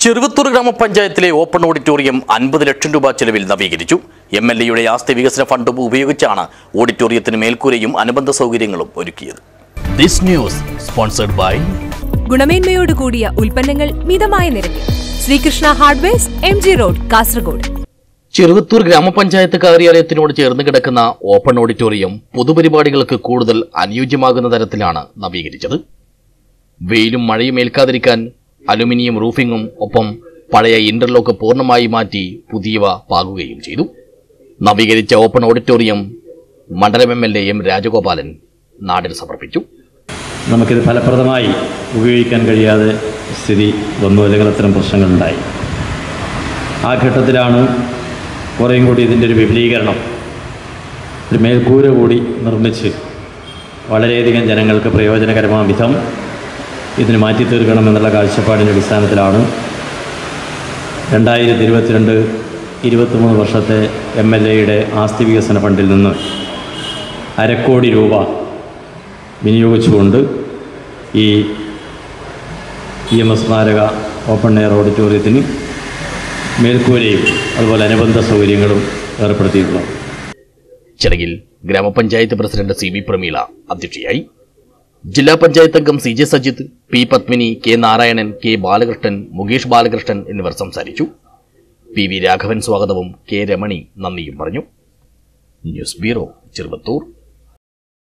ചെറുവത്തൂർ ഗ്രാമപഞ്ചായത്തിലെ open auditorium അൻപത് ലക്ഷം രൂപ ചെലവിൽ നവീകരിച്ചു എം എൽ എയുടെ ആസ്തി വികസന ഫണ്ട് ഉപയോഗിച്ചാണ് ഓഡിറ്റോറിയത്തിന് മേൽക്കൂരയും അനുബന്ധ സൗകര്യങ്ങളും ഒരുക്കിയത് ദിസ് ന്യൂസ് സ്പോൺസർഡ് ബൈ ഗുണമേന്മയോട് കൂടിയ ഉൽപ്പന്നങ്ങൾ മിതമായ നിരക്കിൽ Sreekrishna hardwares M G road Kasaragod Cheruvathur ഗ്രാമപഞ്ചായത്ത് കാര്യാലയത്തിനോട് ചേർന്ന് കിടക്കുന്ന ഓപ്പൺ ഓഡിറ്റോറിയം പൊതുപരിപാടികൾക്ക് കൂടുതൽ അനുയോജ്യമാകുന്ന തരത്തിലാണ് നവീകരിച്ചത് വെയിലും മഴയും ഏൽക്കാതിരിക്കാൻ അലുമിനിയം റൂഫിംഗും ഒപ്പം പഴയ ഇന്റർലോക്ക് പൂർണ്ണമായി മാറ്റി പുതിയവ പാകുകയും ചെയ്തു നവീകരിച്ച ഓപ്പൺ ഓഡിറ്റോറിയം മണ്ഡലം M L A M Rajagopalan നാടിന് സമർപ്പിച്ചു നമുക്കിത് ഫലപ്രദമായി ഉപയോഗിക്കാൻ കഴിയാതെ സ്ഥിതി വന്നു അല്ലെങ്കിൽ അത്തരം പ്രശ്നങ്ങളുണ്ടായി ആ ഘട്ടത്തിലാണ് കുറേയും കൂടി ഇതിൻ്റെ ഒരു വിപുലീകരണം ഒരു മേൽക്കൂര കൂടി നിർമ്മിച്ച് വളരെയധികം ജനങ്ങൾക്ക് പ്രയോജനകരമാം വിധം ഇതിന് മാറ്റി തീർക്കണമെന്നുള്ള കാഴ്ചപ്പാടിൻ്റെ അടിസ്ഥാനത്തിലാണ് രണ്ടായിരത്തി ഇരുപത്തിരണ്ട് ഇരുപത്തിമൂന്ന് വർഷത്തെ എം എൽ എയുടെ ആസ്തി വികസന ഫണ്ടിൽ നിന്ന് അരക്കോടി രൂപ വിനിയോഗിച്ചുകൊണ്ട് ഈ ഇ എം എസ് സ്മാരക ഓപ്പൺ എയർ ഓഡിറ്റോറിയത്തിന് മേൽക്കൂരയും അതുപോലെ അനുബന്ധ സൗകര്യങ്ങളും ഏർപ്പെടുത്തിയിട്ടുള്ളത് ചടങ്ങിൽ ഗ്രാമപഞ്ചായത്ത് പ്രസിഡന്റ് സി വി പ്രമീള അധ്യക്ഷയായി ജില്ലാ പഞ്ചായത്ത് അംഗം C J Sajith P Padmini K Narayanan K Balakrishnan Mukesh Balakrishnan എന്നിവർ സംസാരിച്ചു പി വി രാഘവൻ സ്വാഗതവും കെ രമണി നന്ദിയും പറഞ്ഞു ന്യൂസ് ബ്യൂറോ ചെറുവത്തൂർ